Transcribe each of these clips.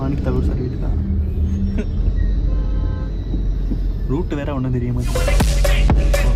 மாணிக் தகவல் சார் வீடு தான் ரூட் வேற ஒன்றும் தெரிய மாட்டேங்குது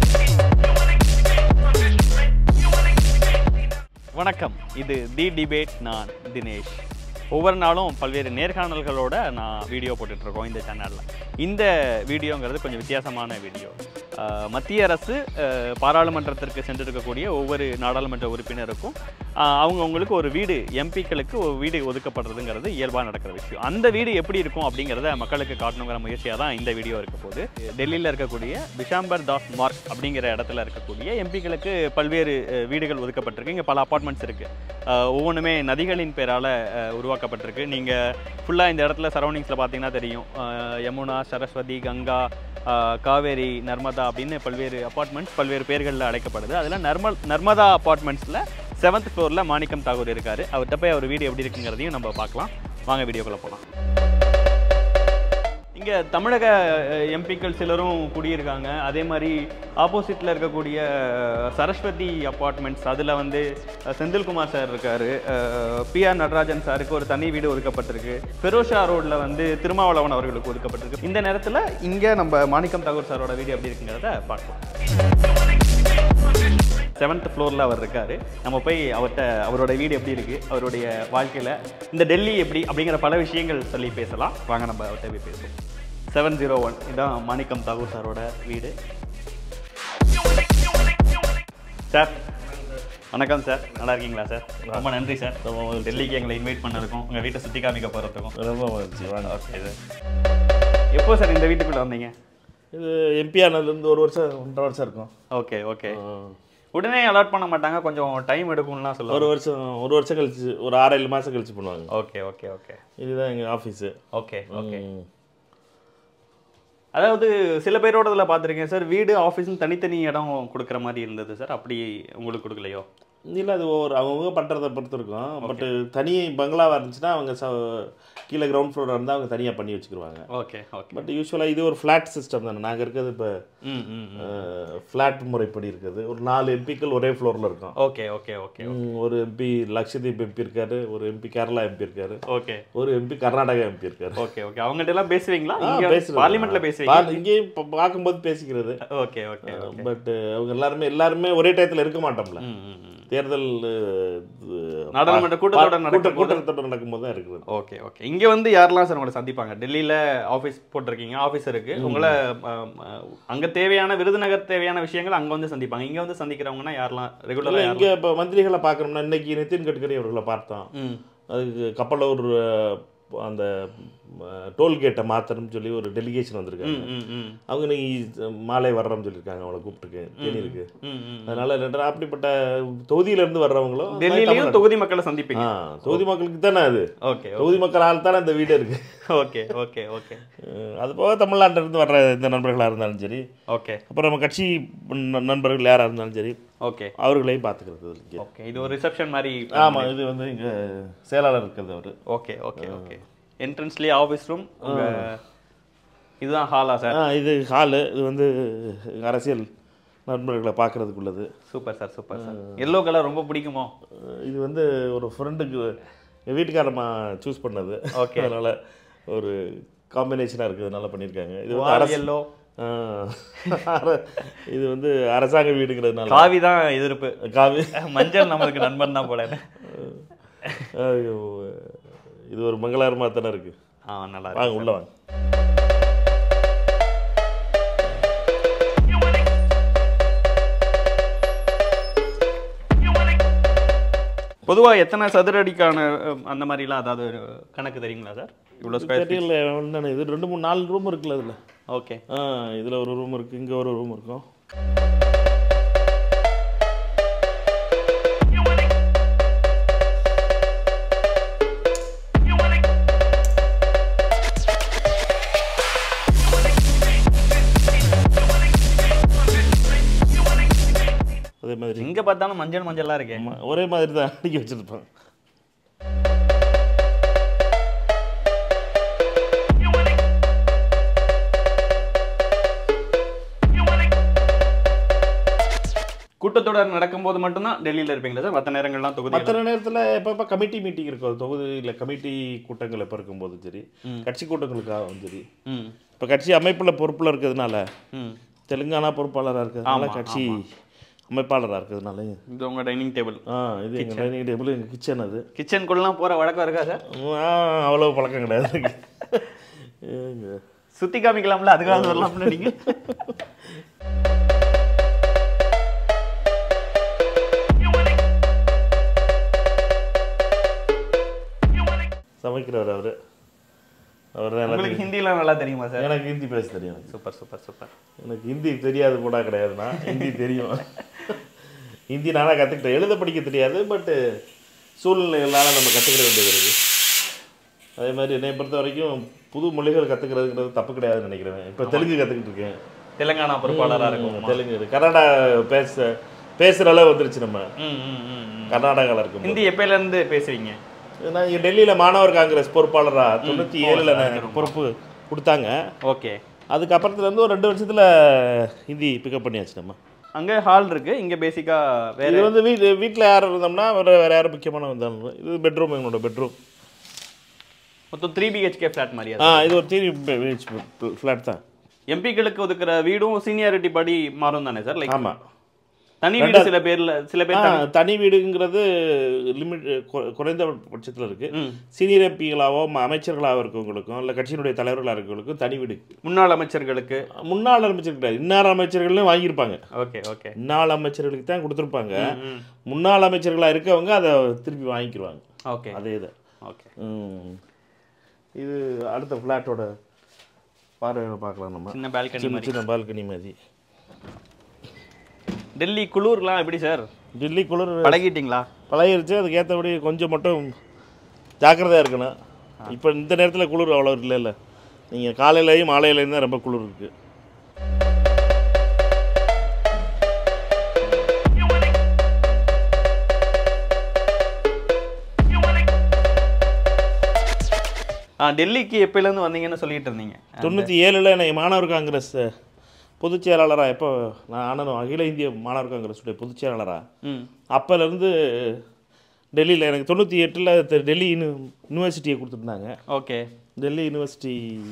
வணக்கம் இது தி டிபேட் நான் தினேஷ் ஒவ்வொரு நாளும் பல்வேறு நேர்காணல்களோட நான் வீடியோ போட்டுட்ருக்கோம் இந்த சேனலில் இந்த வீடியோங்கிறது கொஞ்சம் வித்தியாசமான வீடியோ ஆஹ் மத்திய அரசு ஆஹ் பாராளுமன்றத்திற்கு சென்றிருக்கக்கூடிய ஒவ்வொரு நாடாளுமன்ற உறுப்பினருக்கும் ஆஹ் அவங்கவங்களுக்கு ஒரு வீடு எம்பிக்களுக்கு ஒரு வீடு ஒதுக்கப்படுறதுங்கிறது இயல்பாக நடக்கிற விஷயம் அந்த வீடு எப்படி இருக்கும் அப்படிங்கிறத மக்களுக்கு காட்டணுங்கிற முயற்சியாக தான் இந்த வீடியோ இருக்க போகுது டெல்லியில் இருக்கக்கூடிய பிஷாம்பர் தாஸ் மார்க் அப்படிங்கிற இடத்துல இருக்கக்கூடிய எம்பிக்களுக்கு பல்வேறு அஹ், வீடுகள் ஒதுக்கப்பட்டிருக்கு இங்கே பல அப்பார்ட்மெண்ட்ஸ் இருக்குது ஒவ்வொன்றுமே நதிகளின் பேரால் உருவாக்கப்பட்டிருக்கு நீங்கள் ஃபுல்லாக இந்த இடத்துல சரௌண்டிங்ஸில் பார்த்தீங்கன்னா தெரியும் அஹ், யமுனா சரஸ்வதி கங்கா அஹ், காவேரி நர்மதா அப்படின்னு பல்வேறு அப்பார்ட்மெண்ட்ஸ் பல்வேறு பேர்களில் அழைக்கப்படுது அதில் நர்மல் நர்மதா அப்பார்ட்மெண்ட்ஸில் செவன்த் ஃப்ளோரில் மாணிக்கம் தாகூர் இருக்கார் அவர்கிட்ட போய் அவர் வீடு எப்படி இருக்குங்கிறதையும் நம்ம பார்க்கலாம் வாங்க வீடியோக்குள்ளே போகலாம் இங்கே தமிழக எம்பிக்கள் சிலரும் குடியிருக்காங்க அதே மாதிரி ஆப்போசிட்டில் இருக்கக்கூடிய அஹ், சரஸ்வதி அப்பார்ட்மெண்ட்ஸ் அதில் வந்து அஹ், செந்தில்குமார் சார் இருக்கார் பிஆர் நடராஜன் சாருக்கு ஒரு தனி வீடு ஒதுக்கப்பட்டிருக்கு ஃபெரோஷா ரோட்டில் வந்து திருமாவளவன் அவர்களுக்கு ஒதுக்கப்பட்டிருக்கு இந்த நேரத்தில் இங்கே நம்ம மாணிக்கம் தாகூர் சாரோட வீடு எப்படி இருக்குங்கிறத பார்க்கலாம் செவன்த் ஃப்ளோரில் அவர் இருக்கார் நம்ம போய் அவர்கிட்ட அவரோட வீடு எப்படி இருக்குது அவருடைய வாழ்க்கையில் இந்த டெல்லி எப்படி அப்படிங்கிற பல விஷயங்கள் சொல்லி பேசலாம் வாங்க நம்ம அவர்கிட்ட போய் பேசுவோம் செவன் ஜீரோ ஒன் இதான் மாணிக்கம் தாகூர் சாரோட வீடு சார் வணக்கம் சார் நல்லா இருக்கீங்களா சார் ரொம்ப நன்றி சார் டெல்லிக்கு எங்களை இன்வைட் பண்ணதுக்கும் உங்கள் வீட்டை சுற்றி காமிக்க போகிறதுக்கும் ரொம்ப மகிழ்ச்சி வாங்க ஓகே சார் எப்போ சார் இந்த வீட்டுக்குள்ளே வந்தீங்க இது எம்பி ஆனதுலேருந்து ஒரு வருஷம் ஒன்றரை வருஷம் இருக்கும் ஓகே ஓகே உடனே அலாட் பண்ண மாட்டாங்க கொஞ்சம் டைம் எடுக்கும்லாம் சொல்லுவாங்க ஒரு வருஷம் ஒரு வருஷம் கழிச்சு ஒரு ஆறு ஏழு மாதம் கழிச்சு பண்ணுவாங்க ஓகே ஓகே ஓகே இதுதான் எங்கள் ஆஃபீஸு ஓகே ஓகே அதாவது சில பேரோட இதில் பார்த்துருக்கேன் சார் வீடு ஆஃபீஸ்னு தனித்தனி இடம் கொடுக்குற மாதிரி இருந்தது சார் அப்படி உங்களுக்கு கொடுக்கலையோ இல்லை அது ஒரு அவங்கவுங்க பண்ணுறதை பொறுத்து இருக்கும் பட்டு தனி பங்களாவாக இருந்துச்சுன்னா அவங்க ச கீழே கிரவுண்ட் ஃப்ளோராக இருந்தால் அவங்க தனியாக பண்ணி வச்சுக்கிருவாங்க ஓகே ஓகே பட் யூஸ்வலாக இது ஒரு ஃப்ளாட் சிஸ்டம் தானே நாங்கள் இருக்கிறது இப்போ ம் ம் ஃப்ளாட் முறைப்படி இருக்குது ஒரு நாலு எம்பிக்கள் ஒரே ஃப்ளோரில் இருக்கும் ஓகே ஓகே ஓகே ம், ஒரு எம்பி லக்ஷதீப் எம்பி இருக்காரு ஒரு எம்பி கேரளா எம்பி இருக்காரு ஓகே ஒரு எம்பி கர்நாடகா எம்பி இருக்காரு ஓகே ஓகே அவங்ககிட்ட எல்லாம் பேசுவீங்களா ஆ, இங்க பேசுறது. பார்லிமெண்ட்ல பேசுவீங்க பா- இங்கேயும் பா- பார்க்கும்போது பேசிக்கிறது ஓகே ஓகே பட் அவங்க எல்லாருமே எல்லாருமே ஒரே டயத்தில் இருக்க மாட்டோம்ல ம் ம் ம். தேர்தல் அஹ், இது, நாடாளுமன்ற கூட்டத்தொடர் கூட்ட- நடக்கும்போது- கூட்டத்தொடர் நடக்கும்போது தான் இருக்குது ஓகே ஓகே இங்க வந்து யாரெல்லாம் சார் உங்களை சந்திப்பாங்க டெல்லியில ஆஃபீஸ் போட்டிருக்கீங்க ஆஃபீஸ் இருக்கு உங்களை ஆம், ஆ, அங்க தேவையான விருதுநகர் தேவையான விஷயங்கள் அங்க வந்து சந்திப்பாங்க இங்க வந்து சந்திக்கிறவங்கன்னா யாரெல்லாம் இல்லை ரெகுலரா இங்கே இப்போ மந்திரிகளை பார்க்கணும்னா இன்னைக்கு நிதின் கட்கரி அவர்களை பார்த்தோம் ம் அதுக்கு கப்பலூர் அஹ், அந்த டோல்கேட்டை மாற்றணும்னு சொல்லி ஒரு டெலிகேஷன் வந்திருக்காங்க ம் ம் ம் அவங்க நீ மாலை வர்றோம்னு சொல்லியிருக்காங்க அவங்கள கூப்பிட்டுருக்கு தேனிருக்கு ம், ம். அதனால ரெண்டு அப்படிப்பட்ட தொகுதியில இருந்து வர்றவங்களும் டெல்லியிலயும் தொகுதி மக்களை சந்திப்பீங்க ஆ தொகுதி மக்களுக்கு தானே அது ஓகே தொகுதி மக்கள் ஆள் தானே இந்த வீடு இருக்கு ஓகே ஓகே ஓகே அஹ் அது போக தமிழ்நாட்டில இருந்து வர்ற இந்த நண்பர்களாக இருந்தாலும் சரி ஓகே அப்புறம் நம்ம கட்சி ந- நண்பர்கள் யாராக இருந்தாலும் சரி ஓகே அவர்களையும் பார்த்துக்கிறது இங்கே ஓகே இது ஒரு ரிசப்ஷன் மாதிரி ஆமாம் இது வந்து இங்கே செயலாளர் இருக்கிறது அவர் ஓகே ஓகே ஓகே என்ட்ரன்ஸ்லயே ஆஃபீஸ் ரூம் உங்க இதுதான் ஹாலா சார் ஆ இது ஹாலு இது வந்து அரசியல் நண்பர்களை பார்க்கறதுக்குள்ளது super sir super sir yellow colour ரொம்ப பிடிக்குமோ அஹ் இது வந்து ஒரு ஃப்ரெண்டுக்கு என் வீட்டுக்காரம்மா சூஸ் பண்ணது Okay. அதனால் ஒரு காம்பினேஷனாக இருக்குது நல்லா பண்ணியிருக்காங்க இது வந்து வால் அரசு எல்லோ ஆ. அர- இது வந்து அரசாங்க வீடுங்கிறதுனால காவி தான் எதிர்ப்பு காவி மஞ்சள் நம்மளுக்கு நண்பன் தான் போல ஐயோ இது ஒரு மங்களகரமாக தானே இருக்கு ஆ நல்லா இருக்கு. வாங்க உள்ள வாங்க பொதுவா எத்தனை சதுர அடிக்கான அஹ், அந்த மாதிரிலாம் அதாவது ஒரு கணக்கு தெரியுங்களா சார் இவ்வளோ ஸ்கொயர் தெரியல என்னன்னு இது ரெண்டு மூணு நாலு ரூம் இருக்குல்ல இதில் ஓகே ஆ இதில் ஒரு ரூம் இருக்குது இங்கே ஒரு ரூம் இருக்கும் அதே மாதிரி எங்க பார்த்தாலும் மஞ்சள் மஞ்சளா இருக்கே ஆமா, ஒரே மாதிரி தான் அடிக்க வச்சிருப்பாங்க கூட்டத்தொடர் நடக்கும்போது மட்டும்தான் டெல்லியில இருப்பீங்களா சார் மற்ற நேரங்கள்லாம் தொகுதி மற்ற நேரத்தில் எப்போ எப்போ கமிட்டி மீட்டிங் இருக்கும் தொகுதியில் கமிட்டி கூட்டங்கள் எப்போ இருக்கும்போதும் சரி கட்சி கூட்டங்களுக்காகவும் சரி ம் இப்போ கட்சி அமைப்பில் பொறுப்பில் இருக்கிறதுனால ம் தெலுங்கானா பொறுப்பாளராக இருக்கிறதுனால ஆமா, கட்சி அமைப்பாளராக இருக்கிறதுனால இது உங்க டைனிங் டேபிள் ஆ இது எங்கள் டைனிங் டேபிள் எங்கள் கிச்சன் அது கிச்சனுக்குள்ளலாம் போற வழக்கம் இருக்கா சார் ஆ, அவ்வளோ பழக்கம் கிடையாது ஏங்க. சுத்தி காமிக்கலாம்ல அதுக்காக வரலாம்ல நீங்க சமைக்கிறவர் அவர் அவர் தான் உங்களுக்கு எனக்கு ஹிந்திலாம் நல்லா தெரியுமா சார் எனக்கு ஹிந்தி பேச தெரியும் எனக்கு. சூப்பர் சூப்பர் சூப்பர் எனக்கு ஹிந்தி தெரியாது கூட கிடையாதுண்ணா ஹிந்தி தெரியும் ஹிந்தி நானாக கற்றுக்கிட்டேன் எழுத படிக்க தெரியாது பட்டு சூழ்நிலைகளால் நம்ம கற்றுக்கிற வேண்டியது இருக்குது அதே மாதிரி என்னை பொறுத்த வரைக்கும் புது மொழிகள் கற்றுக்கிறதுங்கிறது தப்பு கிடையாதுன்னு நினைக்கிறேன் இப்போ தெலுங்கு கற்றுக்கிட்டு இருக்கேன் தெலுங்கானா பொறுப்பாளரா இருக்கும் தெலுங்கு இருக்கு. கன்னடா பேச பேசுகிற அளவு வந்துருச்சு நம்ம ம் ம் ம் ம். கர்நாடகாவில் இருக்கும் ஹிந்தி எப்பயில இருந்து பேசுவீங்க நான் இங்கே டெல்லியில் மாணவர் காங்கிரஸ் பொறுப்பாளராக தொண்ணூற்றி ஏழில் எனக்கு பொறுப்பு கொடுத்தாங்க ஓகே அதுக்கப்புறத்துலேருந்து ஒரு ரெண்டு வருஷத்தில் ஹிந்தி பிக்கப் பண்ணியாச்சு நம்ம அங்க ஹால் இருக்கு இங்க பேசிக்கா வேற இது வந்து வீட்டு வீட்டில் யார் இருந்தோம்னா வேறு வேறு யாரும் முக்கியமான வந்தாலும் இது பெட்ரூம் எங்களோட பெட்ரூம் மொத்தம் த்ரீ பிஹெச்கே ஃபிளாட் மாதிரியா ஆ இது ஒரு தீரி ஃப்ளாட் தான் எம்பிக்களுக்கு ஒதுக்குற வீடும் சீனியாரிட்டி படி மாறும் தானே சார் லைக் ஆமாம் தனி வீடு சில பேர்ல சில பேர் தனி- தனி வீடுங்கிறது லிமிட் குறைந்த பட்சத்தில் இருக்குது ம். சீனியர் எம்பிகளாவோ அமைச்சர்களாக இருக்கவங்களுக்கும் இல்லை கட்சியினுடைய தலைவர்களாக இருக்கவங்களுக்கும் தனி வீடு முன்னாள் அமைச்சர்களுக்கு முன்னாள் அமைச்சர் கிடையாது இன்னார் அமைச்சர்கள்னு வாங்கியிருப்பாங்க ஓகே ஓகே முன்னாள் அமைச்சர்களுக்கு தான் கொடுத்துருப்பாங்க ம் முன்னாள் அமைச்சர்களாக இருக்கவங்க அதை திருப்பி வாங்கிக்கிடுவாங்க ஓகே அதே இதை ஓகே ம். இது அடுத்த ஃப்ளாட்டோட பார்வையை பார்க்கலாம் நம்ம சின்ன பால்கனி சின்ன மாதிரி சின்ன பால்கனி மாதிரி டெல்லி குளூர்லாம் எப்படி சார் டெல்லி குளிர் பழகிட்டீங்களா பழகிருச்சு அதுக்கு ஏற்றபடி கொஞ்சம் மட்டும் ஜாக்கிரதையாக இருக்கணும் இப்போ இந்த நேரத்தில் குளிர் அவ்வளோ இல்லைல்ல நீங்கள் காலையிலையும் மாலையிலையும் தான் ரொம்ப குளிர் இருக்குது ஆ டெல்லிக்கு எப்பயில இருந்து வந்தீங்கன்னு சொல்லிட்டு இருந்தீங்க தொண்ணூற்றி ஏழில் என்னை மாணவர் காங்கிரஸ் பொதுச் செயலாளராக எப்போ நான் ஆனனும் அகில இந்திய மாணவர் காங்கிரஸுடைய பொதுச் செயலாளராக ம் அப்போலேருந்து டெல்லியில் எனக்கு தொண்ணூற்றி எட்டில் டெல்லி யூனி யூனிவர்சிட்டியை கொடுத்துருந்தாங்க ஓகே டெல்லி யூனிவர்சிட்டி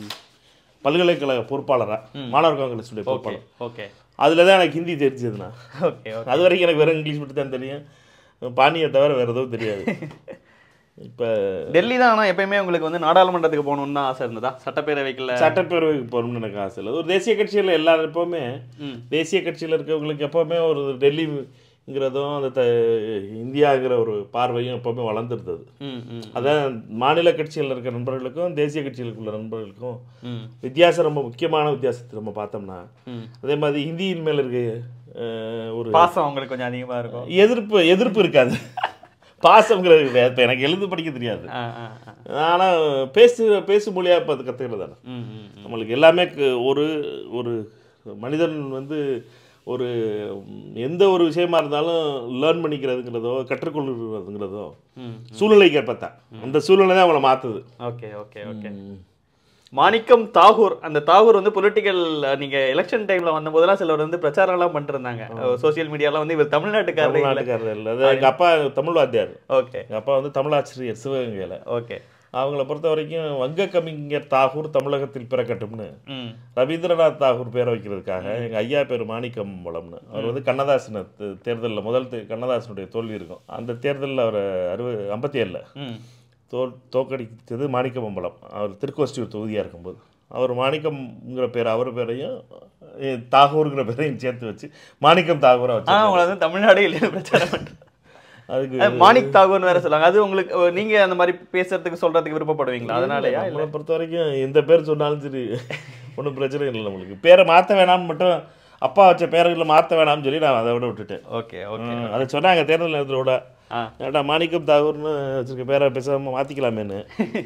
பல்கலைக்கழக பொறுப்பாளராக மாணவர் காங்கிரஸுடைய ஓகே பொறுப்பாளர் ஓகே அதில் தான் எனக்கு ஹிந்தி தெரிஞ்சதுண்ணா ஓகே ஓகே அது வரைக்கும் எனக்கு வெறும் இங்கிலீஷ் மட்டும் தான் தெரியும் பாணியை தவிர வேறு எதுவும் தெரியாது இப்போ டெல்லி தான் ஆனால் எப்பயுமே உங்களுக்கு வந்து நாடாளுமன்றத்துக்கு போகணும்னு தான் ஆசை இருந்ததா சட்டப்பேரவைக்குள்ள சட்டப்பேரவைக்கு போகணும்னு எனக்கு ஆசை இல்லை ஒரு தேசிய கட்சியில் எல்லாரும் எப்போவுமே ம் தேசிய கட்சியில் இருக்கவங்களுக்கு எப்போவுமே ஒரு டெல்லிங்கிறதும் அந்த த இந்தியாங்கிற ஒரு பார்வையும் எப்போவுமே வளர்ந்துருந்தது ம் ம் அதான் மாநில கட்சியில் இருக்க நண்பர்களுக்கும் தேசிய கட்சிகளுக்குள்ள நண்பர்களுக்கும் ம் வித்தியாசம் ரொம்ப முக்கியமான வித்தியாசத்தை நம்ம பார்த்தோம்னா ம் அதே மாதிரி ஹிந்தியின் மேல இருக்க அஹ், ஒரு பாசம் உங்களுக்கு கொஞ்சம் அதிகமாக இருக்கும் எதிர்ப்பு எதிர்ப்பு இருக்காது பாசம்ங்கிறது கிடையாது இப்போ எனக்கு எழுத படிக்க தெரியாது ஆ ஆ ஆ ஆனால் பேசு பேசு மொழியாக இப்போ அது கற்றுக்கிறது தானே ம் ம் ம். நம்மளுக்கு எல்லாமே கு- ஒரு ஒரு மனிதன் வந்து ஒரு ம், எந்த ஒரு விஷயமா இருந்தாலும் லேர்ன் பண்ணிக்கிறதுங்கிறதோ கற்றுக்கொள்கிறதுங்கிறதோ ம் சூழ்நிலைக்கு ஏற்பத்தான் அந்த சூழ்நிலை தான் அவங்கள மாற்றுது okay okay okay Manickam Tagore அந்த தாகூர் வந்து பொலிட்டிக்கல் நீங்க எலெக்ஷன் டைம்ல வந்தபோதெல்லாம் சிலர் வந்து பிரச்சாரம் எல்லாம் பண்ணிட்டு இருந்தாங்க சோசியல் மீடியாலாம் வந்து இவர் தமிழ்நாட்டுக்காரர் இல்ல தமிழ்நாட்டுக்காரர் இல்லை அது எங்கள் அப்பா தமிழ் வாத்தியார் ஓகே எங்கள் அப்பா வந்து தமிழாசிரியர் சிவகங்கையில் ஓகே அவங்கள பொறுத்த வரைக்கும் வங்க கவிஞர் தாகூர் தமிழகத்தில் பிறக்கட்டும்னு ம் ரவீந்திரநாத் தாகூர் பேரை வைக்கிறதுக்காக எங்கள் ஐயா பேர் மாணிக்கம்பலம்னு அவர் வந்து கண்ணதாசனை தேர்தலில் முதல் தே- கண்ணதாசனுடைய தோல்வி இருக்கும் அந்த தேர்தலில் அவர் அறுபது ஐம்பத்தி ஏழில் ம் தோல் தோக்கடித்தது மாணிக்கமம்பலம் அவர் திருக்கோஷ்டியூர் தொகுதியாக இருக்கும்போது அவர் மாணிக்கம்ங்கிற பேர் அவர் பேரையும் எ, தாகூருங்கிற பேரையும் சேர்த்து வச்சு மாணிக்கம் தாகூராக ஆனா வச்சு உங்களை வந்து தமிழ்நாடே இல்லைன்னு பிரச்சாரம் பண்றேன் அதுக்கு அது மாணிக் தாகூர்னு வேற சொல்லுவாங்க அது உங்களுக்கு ஓ, நீங்க அந்த மாதிரி பேசுறதுக்கு சொல்றதுக்கு விருப்பப்படுவீங்களா அதனாலயா இல்ல நம்மளை பொறுத்த வரைக்கும் எந்த பேர் சொன்னாலும் சரி ஒன்றும் பிரச்சனை இல்லை நம்மளுக்கு பேரை மாற்ற வேணாம்னு மட்டும் அப்பா வச்ச பேர்களை மாற்ற வேணாம்னு சொல்லி நான் அதை விட விட்டுட்டேன் ஓகே ஓகே ம், அதை சொன்னாங்க தேர்தல் நேரத்தில் கூட ஆ ஏடா மாணிக்கம் தாகூர்னு வச்சிருக்க பேரை பேசாமல் மாற்றிக்கலாமேன்னு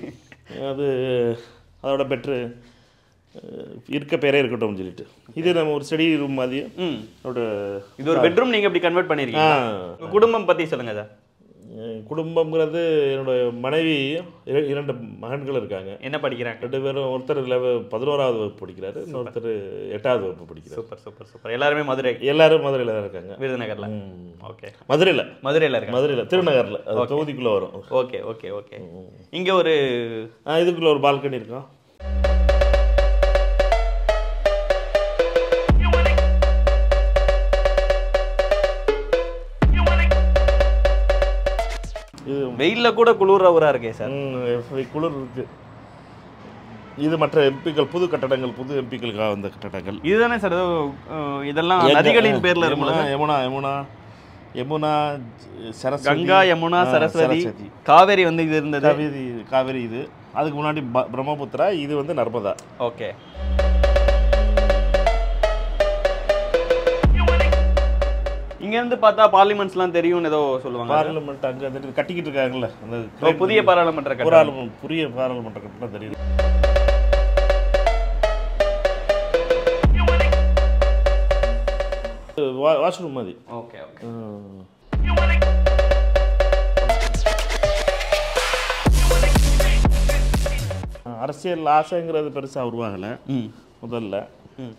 அது அதோட பெட்ரு இருக்க பேரே இருக்கட்டும்னு சொல்லிட்டு இது நம்ம ஒரு ஸ்டடி ரூம் மாதிரி ம் அதோட இது ஒரு பெட்ரூம் நீங்க இப்படி கன்வெர்ட் ஆ பண்ணிருக்கீங்க உங்க குடும்பம் பத்தி சொல்லுங்க சார் என் குடும்பம்ங்கிறது என்னுடைய மனைவி இர- இரண்டு மகன்கள் இருக்காங்க என்ன படிக்கிறாங்க ரெண்டு பேரும் ஒருத்தர் லெவ பதினோராவது வகுப்பு படிக்கிறாரு இன்னொருத்தர் எட்டாவது வகுப்பு படிக்கிறார் சூப்பர் சூப்பர் சூப்பர் எல்லாருமே மதுரை எல்லாரும் மதுரையில் தான் இருக்காங்க விருதுநகர்ல ம். ஓகே மதுரையில் மதுரையில இருக்காங்க மதுரையில் திருநகரில் அது தொகுதிக்குள்ளே வரும் ஓகே ஓகே ஓகே இங்க ஒரு ஆ, இதுக்குள்ள ஒரு பால்கனி இருக்கும் இது வெயில்ல கூட குளிர்ற ஊரா இருக்கே சார் ம், இப்ப குளிர் இருக்கு இது மற்ற எம்பிக்கள் புது கட்டடங்கள் புது எம்பிக்களுக்காக வந்த கட்டடங்கள் இதுதானே சார் ஏதோ அஹ், இதெல்லாம் நதிகளின் பேர்ல இருக்கும்ல யமுனா யமுனா யமுனா யமுனா சரஸ்வதி கங்கா யமுனா ஆ, சரஸ்வதி காவேரி வந்து இது இருந்தது காவேரி காவேரி இது அதுக்கு முன்னாடி ப- பிரம்மபுத்திரா இது வந்து நர்மதா ஓகே இங்க இருந்து பார்த்தா பார்லிமெண்ட்ஸ்லாம் தெரியும்னு ஏதோ சொல்லுவாங்க பார்லிமெண்ட் அங்கே வந்துட்டு கட்டிக்கிட்டு இருக்காங்கல்ல அந்த இப்போ புதிய பாராளுமன்ற கட்டடம் பாராளுமன்ற புதிய பாராளுமன்ற கட்டணம் தெரியுது வா- வாஷ்ரூம் மாதிரி ஓகே ஓகே ம். அரசியல் ஆசைங்கிறது பெருசாக உருவாகலை ம் முதல்ல ம்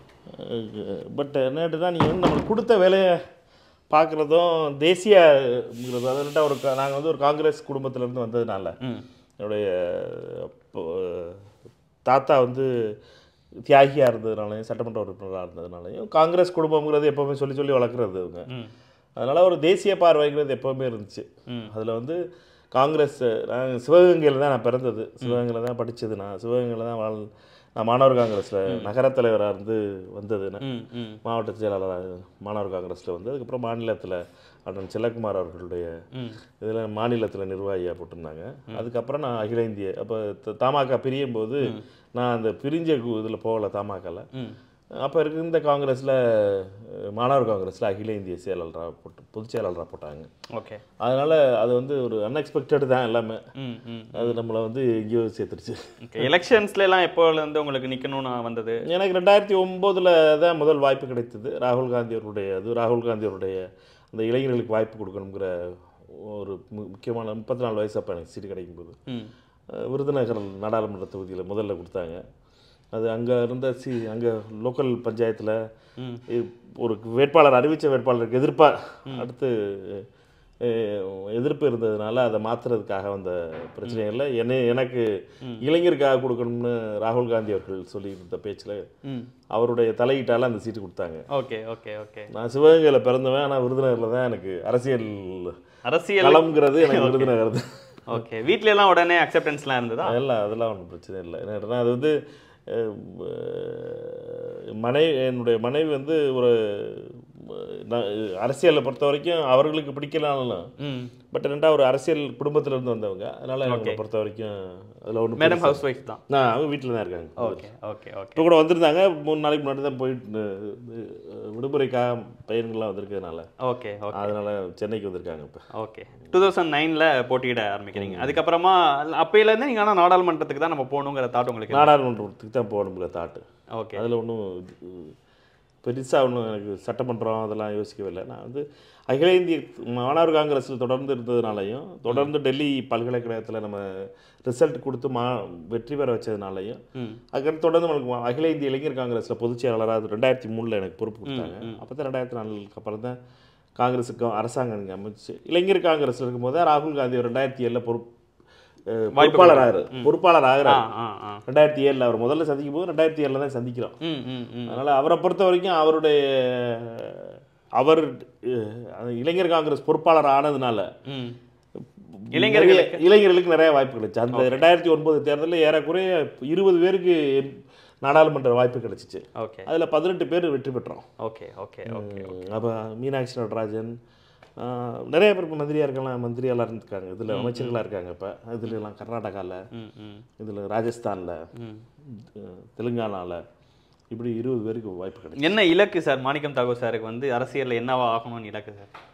பட் என்னட்டுனா நீங்கள் வந்து நம்மளுக்கு கொடுத்த வேலையை பார்க்குறதும் தேசியங்கிறது அதனால ஒரு நாங்கள் வந்து ஒரு காங்கிரஸ் குடும்பத்திலேருந்து வந்ததுனால ம் என்னுடைய அப்போ, தாத்தா வந்து தியாகியாக இருந்ததுனாலையும் சட்டமன்ற உறுப்பினராக இருந்ததுனாலையும் காங்கிரஸ் குடும்பம்ங்கிறது எப்போவுமே சொல்லி சொல்லி வளர்க்குறது அவங்க ம் அதனால் ஒரு தேசிய பார்வைங்கிறது எப்போவுமே இருந்துச்சு ம். அதில் வந்து காங்கிரஸ் நான் சிவகங்கையில் தான் நான் பிறந்தது சிவகங்கையில் தான் படித்தது நான் சிவகங்கையில் தான் வாழ் நான் மாணவர் காங்கிரஸில் நகரத் தலைவராக இருந்து வந்தது நான் ம் ம் மாவட்ட செயலாளராக மாணவர் காங்கிரஸில் வந்து அதுக்கப்புறம் மாநிலத்தில் அண்ணன் செல்லக்குமார் அவர்களுடைய ம் இதில் மாநிலத்தில் நிர்வாகியாக போட்டிருந்தாங்க அதுக்கப்புறம் நான் அகில இந்திய அப்போ தமாக பிரியும் போது நான் அந்த பிரிஞ்ச இதில் போகல தமாகல ம் அப்போ இருந்த காங்கிரஸில் மாணவர் காங்கிரஸில் அகில இந்திய செயலாளராக போட்டு பொதுச் செயலாளராக போட்டாங்க ஓகே அதனால் அது வந்து ஒரு அன்எக்ஸ்பெக்டட் தான் எல்லாமே ம் ம் அது நம்மளை வந்து எங்கேயோ சேர்த்துருச்சு ஓகே எலெக்ஷன்ஸ்ல எல்லாம் எப்போலேருந்து உங்களுக்கு நிற்கணும்னு வந்தது எனக்கு ரெண்டாயிரத்தி ஒம்போதில் தான் முதல் வாய்ப்பு கிடைத்தது ராகுல் காந்தி அவருடைய அது ராகுல் காந்தி அவருடைய அந்த இளைஞர்களுக்கு வாய்ப்பு கொடுக்கணுங்கிற ஒரு மு- முக்கியமான முப்பத்தி நாலு வயசு அப்போ எனக்கு சீட்டு கிடைக்கும்போது ம் அஹ் விருதுநகர் நாடாளுமன்ற தொகுதியில் முதல்ல கொடுத்தாங்க அது அங்கே இருந்த சி அங்கே லோக்கல் பஞ்சாயத்தில் ம். ஒரு வேட்பாளர் அறிவித்த வேட்பாளருக்கு எதிர்ப்பாக அடுத்து அஹ், எதிர்ப்பு இருந்ததுனால அதை மாற்றுறதுக்காக வந்த பிரச்சனைகளில் என்னை எனக்கு இளைஞருக்காக கொடுக்கணும்னு ராகுல் காந்தி அவர்கள் சொல்லியிருந்த பேச்சில் ம் அவருடைய தலையீட்டால் அந்த சீட்டு கொடுத்தாங்க ஓகே ஓகே ஓகே நான் சிவகங்கையில் பிறந்தவன் ஆனால் விருதுநகரில் தான் எனக்கு அரசியல் அரசியல் களம்ங்கிறது எனக்கு விருதுநகர் தான் ஓகே வீட்ல எல்லாம் உடனே அக்செப்டன்ஸ்லாம் இருந்ததா அதெல்லாம் அதெல்லாம் ஒன்றும் பிரச்சனை இல்லை என்னன்னா அது வந்து அஹ், அஹ், மனைவி என்னுடைய மனைவி வந்து ஒரு நான் அரசியலை பொறுத்த வரைக்கும் அவர்களுக்கு பிடிக்கலாம்லாம் ம் பட் ரெண்டா ஒரு அரசியல் குடும்பத்துல இருந்து வந்தவங்க அதனால அவங்களை பொறுத்த வரைக்கும் அதில் ஒன்றும் மேடம் ஹவுஸ் ஒய்ஃப் தான் நான் அவங்க வீட்டில் தான் இருக்காங்க ஓகே ஓகே ஓகே இப்போ கூட வந்திருந்தாங்க மூணு நாளைக்கு முன்னாடி தான் போயிட்டு அஹ், விடுமுறைக்காக பையன்கள்லாம் வந்திருக்கிறதுனால ஓகே ஓகே அதனால சென்னைக்கு வந்திருக்காங்க இப்போ ஓகே டூ தௌசண்ட் நைனில் போட்டியிட ஆரம்பிக்கிறீங்க அதுக்கப்புறமா அப்பையிலேருந்து நீங்கள் ஆனால் நாடாளுமன்றத்துக்கு தான் நம்ம போகணுங்கிற தாட் உங்களுக்கு நாடாளுமன்றத்துக்கு தான் போகணுங்கிற தாட்டு ஓகே அதில் ஒன்றும் பெருசாக ஒன்றும் எனக்கு சட்டமன்றம் அதெல்லாம் யோசிக்கவே இல்லை நான் வந்து அகில இந்திய மாணவர் காங்கிரஸில் தொடர்ந்து இருந்ததுனாலையும் தொடர்ந்து டெல்லி பல்கலைக்கழகத்தில் நம்ம ரிசல்ட் கொடுத்து மா வெற்றி பெற வச்சதுனாலையும் ம் அதுக்கடுத்து தொடர்ந்து நம்மளுக்கு மா- அகில இந்திய இளைஞர் காங்கிரஸில் பொதுச் செயலாளராக அது ரெண்டாயிரத்தி மூணில் எனக்கு பொறுப்பு கொடுத்தாங்க அப்போ தான் ரெண்டாயிரத்தி நாலுக்கு அப்புறம் தான் காங்கிரஸுக்கு அரசாங்கம் இங்கே அமைச்சு இளைஞர் காங்கிரஸில் இருக்கும்போது தான் ராகுல் காந்தி ஒரு ரெண்டாயிரத்தி ஏழில் பொறுப்பு அஹ், பொறுப்பாளர் ஆகிறார் பொறுப்பாளர் ஆ ஆகிறார் ஆ ஆ ரெண்டாயிரத்தி ஏழில் அவர் முதல்ல சந்திக்கும் போது ரெண்டாயிரத்தி ஏழில் தான் சந்திக்கிறோம் ம் ம் ம் அதனால் அவரை பொறுத்த வரைக்கும் அவருடைய அவர் அஹ், அந்த இளைஞர் காங்கிரஸ் பொறுப்பாளர் ஆனதுனால ம் நிறைய இளைஞர்களுக்கு நிறைய வாய்ப்பு கிடைச்சு அந்த ரெண்டாயிரத்தி ஒன்பது தேர்தலில் ஏறக்குறைய இருபது பேருக்கு நாடாளுமன்ற வாய்ப்பு கிடைச்சிச்சு ஓகே அதில் பதினெட்டு பேர் வெற்றி பெற்றோம் ஓகே ஓகே ஓகே அப்போ மீனாட்சி நடராஜன் ஆஹ், நிறைய பேர் இப்போ மந்திரியாக இருக்கலாம் மந்திரியாலாம் இருந்திருக்காங்க இதில் அமைச்சர்களாக இருக்காங்க இப்போ இதுல எல்லாம் கர்நாடகாவில் ம் ம் இதில் ராஜஸ்தானில் ம் தெலுங்கானாவில் இப்படி இருபது பேருக்கு வாய்ப்பு கிடைச்சு என்ன இலக்கு சார் மாணிக்கம் தாகூர் சாருக்கு வந்து அரசியலில் என்னவா ஆகணும்னு இலக்கு சார்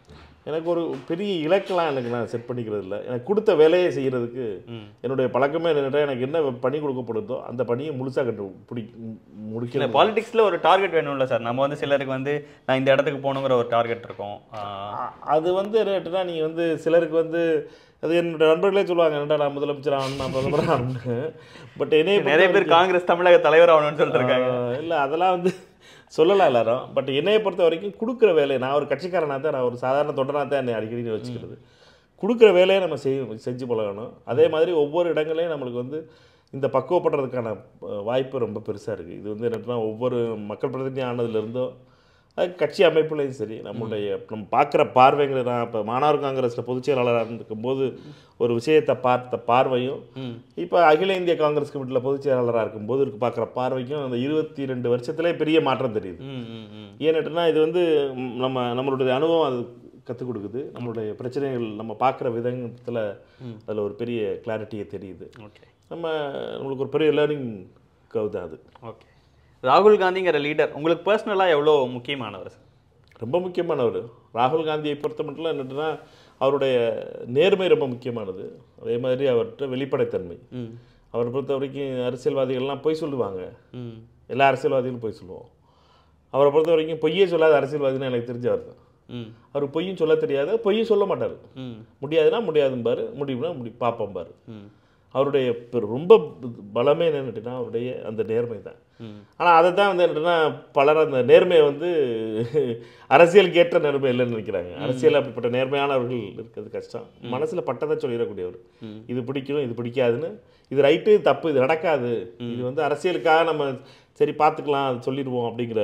எனக்கு ஒரு பெரிய இலக்கெல்லாம் எனக்கு நான் செட் பண்ணிக்கிறது இல்லை எனக்கு கொடுத்த வேலையை செய்கிறதுக்கு ம். என்னுடைய பழக்கமே என்னென்னா எனக்கு என்ன பணி கொடுக்கப்படுதோ அந்த பணியை முழுசாக கண்டு பிடி இல்ல முடிக்கல பாலிடிக்ஸ்ல ஒரு டார்கெட் வேணும்ல சார் நம்ம வந்து சிலருக்கு வந்து நான் இந்த இடத்துக்கு போகணுங்கிற ஒரு டார்கெட் இருக்கும் ஆ, அ- அது வந்து என்னட்டுனா நீங்கள் வந்து சிலருக்கு வந்து அது என்னோட நண்பர்களே சொல்லுவாங்க என்னடா நான் முதலமைச்சர் ஆகணும் நான் பிரதமர் ஆகணும்னு பட் என்னைய நிறைய பேர் காங்கிரஸ் தமிழக தலைவர் ஆகணும்னு சொல்லிட்டு இருக்காங்க இல்லை அதெல்லாம் வந்து சொல்லலாம் எல்லாரும் பட் என்னைய பொறுத்த வரைக்கும் கொடுக்குற வேலையை நான் ஒரு கட்சிக்காரனாக தான் நான் ஒரு சாதாரண தொண்டனாக தான் என்னை அடிக்கடி வச்சுக்கிறது கொடுக்குற வேலையை நம்ம செய் செஞ்சு பழகணும் அதே மாதிரி ஒவ்வொரு இடங்களையும் நம்மளுக்கு வந்து இந்த பக்குவப்படுறதுக்கான அஹ், வாய்ப்பு ரொம்ப பெருசாக இருக்குது இது வந்து என்னன்னா ஒவ்வொரு மக்கள் பிரதிநிதி ஆனதுலேருந்தோ அது கட்சி அமைப்புலையும் சரி நம்மளுடைய நம்ம பார்க்குற பார்வைங்களை நான் இப்போ மாணவர் காங்கிரஸில் பொதுச் செயலாளராக இருக்கும்போது ஒரு விஷயத்தை பார்த்த பார்வையும் ம். இப்போ அகில இந்திய காங்கிரஸ் கமிட்டியில் பொதுச் செயலாளராக இருக்கும்போது இருக்கு பார்க்குற பார்வைக்கும் அந்த இருபத்தி ரெண்டு வருஷத்துலேயே பெரிய மாற்றம் தெரியுது ம், ம், ம். ஏன்னுட்டுனா இது வந்து ம், நம்ம நம்மளுடைய அனுபவம் அது கற்றுக் கொடுக்குது நம்மளுடைய பிரச்சனைகள் நம்ம பார்க்குற விதத்தில் அதில் ஒரு பெரிய கிளாரிட்டியை தெரியுது ஓகே நம்ம நம்மளுக்கு ஒரு பெரிய லேர்னிங் கவு தான் அது ஓகே ராகுல் காந்திங்கிற லீடர் உங்களுக்கு பர்சனலாக எவ்வளோ முக்கியமானவர் சார் ரொம்ப முக்கியமானவர் ராகுல் காந்தியை பொறுத்த மட்டும் என்னட்டுனா அவருடைய நேர்மை ரொம்ப முக்கியமானது அதே மாதிரி அவர்கிட்ட வெளிப்படைத்தன்மை ம் அவரை பொறுத்த வரைக்கும் அரசியல்வாதிகள்லாம் பொய் சொல்லுவாங்க ம் எல்லா அரசியல்வாதிகளும் பொய் சொல்லுவோம் அவரை பொறுத்த வரைக்கும் பொய்யே சொல்லாத அரசியல்வாதின்னு எனக்கு தெரிஞ்சவர் தான் ம் அவர் பொய்யும் சொல்ல தெரியாது பொய்யும் சொல்ல மாட்டார் ம் முடியாதுன்னா முடியாதும்பாரு முடியும்னா முடி பார்ப்போம்பாரு ம் அவருடைய பெரு- ரொம்ப பலமே என்னன்னுட்டுனா அவருடைய அந்த நேர்மை தான் ம் ஆனால் அதை தான் வந்து என்னன்னா பலர் அந்த நேர்மையை வந்து அரசியலுக்கு ஏற்ற நேர்மை இல்லைன்னு நினைக்கிறாங்க அரசியல் அப்படிப்பட்ட நேர்மையானவர்கள் இருக்கிறது கஷ்டம் மனசில் பட்டதை சொல்லிடக்கூடியவர் ம். இது பிடிக்கும் இது பிடிக்காதுன்னு இது ரைட்டு இது தப்பு இது நடக்காது இது வந்து அரசியலுக்காக நம்ம சரி பார்த்துக்கலாம் அது சொல்லிடுவோம் அப்படிங்கிற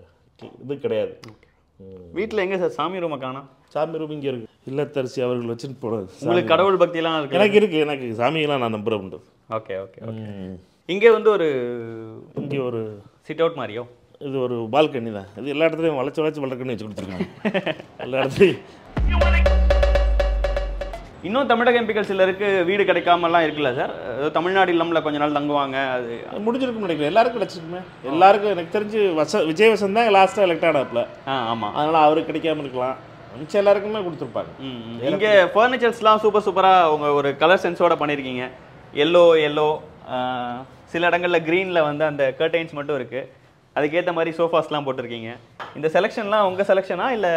இது கிடையாது ம். வீட்டில் எங்கே சார் சாமி ரூமை காணோம் சாமி ரூம் இங்கே இருக்கு இல்லத்தரசி அவர்கள் வச்சுட்டு போனது உங்களுக்கு கடவுள் பக்தியெல்லாம் இருக்கு எனக்கு இருக்கு எனக்கு சாமியெல்லாம் நான் நம்புறேன் உண்டு ஓகே ஓகே ஓகே இங்கே வந்து ஒரு இங்கே ஒரு சிட் அவுட் மாதிரியோ இது ஒரு பால்கனி தான் இது எல்லா இடத்துலையும் வளைச்சு வளைச்சு வளர்க்கன்னு வச்சு கொடுத்துருக்காங்க எல்லா இடத்துலையும் இன்னும் தமிழக எம்பிக்கள் சிலருக்கு வீடு கிடைக்காமலாம் இருக்குல்ல சார் ஏதோ தமிழ்நாடு இல்லம்ல கொஞ்ச நாள் தங்குவாங்க அது முடிஞ்சிருக்கும் நினைக்கிறேன் எல்லாருக்கும் கிடச்சிருக்குமே எல்லாருக்கும் எனக்கு தெரிஞ்சு வச விஜய் வசந்த் தான் லாஸ்ட்டாக எலெக்ட் ஆனாப்புல ஆ ஆமாம் அதனால் அவருக்கு கிடைக்காம இருக்கலாம் மிச்சம் எல்லாருக்குமே கொடுத்துருப்பாங்க இங்கே ஃபர்னிச்சர்ஸ்லாம் சூப்பர் சூப்பராக உங்க ஒரு கலர் சென்ஸோட பண்ணியிருக்கீங்க எல்லோ எல்லோ சில இடங்களில் க்ரீனில் வந்து அந்த கர்டைன்ஸ் மட்டும் இருக்கு அதுக்கேற்ற மாதிரி சோஃபாஸ்லாம் போட்டிருக்கீங்க இந்த செலெக்ஷன்லாம் உங்கள் செலெக்ஷனா இல்லை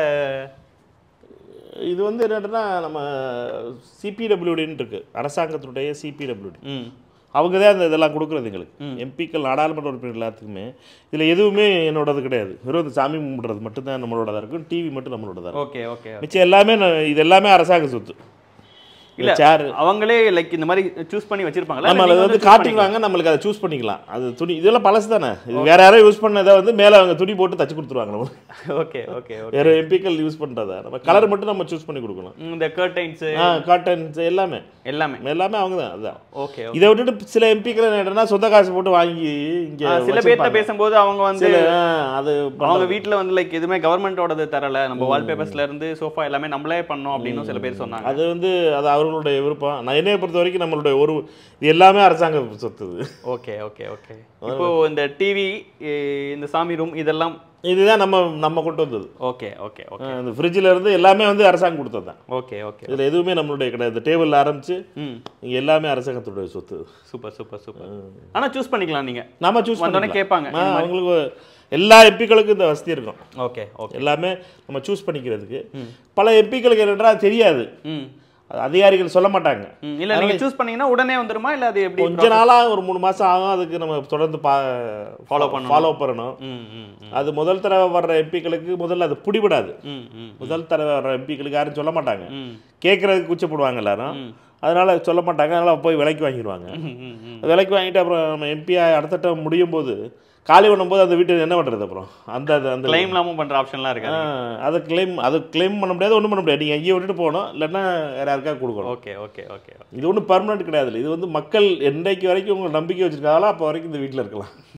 இது வந்து என்னன்னா நம்ம சிபிடபிள்யூடின்னு இருக்கு அரசாங்கத்தினுடைய சிபிடபிள்யூடி ம் அவங்க தான் அந்த இதெல்லாம் கொடுக்குறது எங்களுக்கு எம்பிக்கள் நாடாளுமன்ற உறுப்பினர் எல்லாத்துக்குமே இதில் எதுவுமே என்னோடது கிடையாது வெறும் இந்த சாமி கும்பிடுறது மட்டும்தான் நம்மளோடதாக இருக்கும் டிவி மட்டும் நம்மளோடதாக இருக்கும் ஓகே ஓகே மிச்சம் எல்லாமே நான் இது எல்லாமே அரசாங்க சொத்து இல்ல சேர் அவங்களே லைக் இந்த மாதிரி சூஸ் பண்ணி வச்சிருப்பாங்களா நம்ம அதை வந்து காட்டிடுவாங்க நம்மளுக்கு அதை சூஸ் பண்ணிக்கலாம் அது துணி இதெல்லாம் பழசு தானே இது வேற யாரோ யூஸ் பண்ணதை வந்து மேலே அவங்க துணி போட்டு தச்சு கொடுத்துருவாங்க நம்மளுக்கு ஓகே ஓகே ஓகே வேற எம்பிக்கள் யூஸ் பண்ணுறதா நம்ம கலர் மட்டும் நம்ம சூஸ் பண்ணி கொடுக்கணும் இந்த கர்டைன்ஸ் ஆ காட்டன்ஸ் எல்லாமே எல்லாமே எல்லாமே அவங்க தான் அதுதான் ஓகே இதை விட்டுட்டு சில எம்பிக்கள் என்னன்னா சொந்த காசு போட்டு வாங்கி இங்கே சில பேர்ட்ட பேசும்போது அவங்க வந்து சில ஆ, அது அவங்க வீட்ல வந்து லைக் எதுவுமே கவர்மெண்டோடது தரல நம்ம வால்பேப்பர்ஸ்ல இருந்து சோஃபா எல்லாமே நம்மளே பண்ணோம் அப்படின்னு சில பேர் சொன்னாங்க அது வந்து அது அவர்களுடைய விருப்பம் நான் என்னைய பொறுத்த வரைக்கும் நம்மளுடைய ஒரு இது எல்லாமே அரசாங்க சொத்து இது. ஓகே ஓகே ஓகே இப்போ இந்த டிவி இந்த சாமி ரூம் இதெல்லாம் இதுதான் நம்ம நம்ம கொண்டு வந்தது ஓகே ஓகே ஓகே ஆ, இந்த ஃப்ரிட்ஜில் இருந்து எல்லாமே வந்து அரசாங்கம் கொடுத்தது தான் ஓகே ஓகே இதில் எதுவுமே நம்மளுடைய கிடையாது டேபிளில் ஆரம்பிச்சு ம் இங்க எல்லாமே அரசாங்கத்துடைய சொத்து சூப்பர் சூப்பர் சூப்பர் ஆனா சூஸ் பண்ணிக்கலாம் நீங்க நாம சூஸ் வந்தோடனே கேட்பாங்க ஆ, அவங்களுக்கு எல்லா எம்பிக்களுக்கும் இந்த வசதி இருக்கும் ஓகே ஓகே எல்லாமே நம்ம சூஸ் பண்ணிக்கிறதுக்கு பல எம்பிக்களுக்கு என்னடா தெரியாது ம் அது அதிகாரிகள் சொல்ல மாட்டாங்க ம், இல்ல நீங்க சூஸ் பண்ணீங்கன்னா உடனே வந்துருமா இல்ல அது எப்படி கொஞ்ச நாளா ஒரு மூணு மாசம் ஆகும் அதுக்கு நம்ம தொடர்ந்து பா Follow பண்ணணும். ஃபாலோ பண்ணணும் ம் ம் ம், அது முதல் தடவை வர்ற எம்பிக்களுக்கு முதல்ல அது பிடிபடாது ம் ம் முதல் தடவை வர்ற எம்பிக்களுக்கு யாரும் சொல்ல மாட்டாங்க ம் கேட்கறதுக்கு கூச்சப்படுவாங்க எல்லாரும் அதனால சொல்ல மாட்டாங்க அதனால போய் விலைக்கு வாங்கிடுவாங்க ம், ம், ம். விலைக்கு வாங்கிட்டு அப்புறம் நம்ம எம்பி அடுத்த term முடியும் போது காலி பண்ணும்போது அந்த வீட்டு என்ன பண்றது அப்புறம் அந்த அது- அந்த கிளைம் இல்லாமல் பண்ற ஆப்ஷன்லாம் இருக்கு ஆ, அதை கிளைம் அதை கிளைம் பண்ண முடியாது ஒன்றும் பண்ண முடியாது நீங்கள் எங்கேயே விட்டுட்டு போகணும் இல்லைன்னா வேற யாருக்கா கொடுக்கணும் ஓகே ஓகே ஓகே இது ஒன்றும் பர்மனெண்ட் கிடையாது இது வந்து மக்கள் என்றைக்கு வரைக்கும் உங்களை நம்பிக்கை வச்சிருக்காங்களோ அப்போ வரைக்கும் இந்த வீட்டில் இருக்கலாம்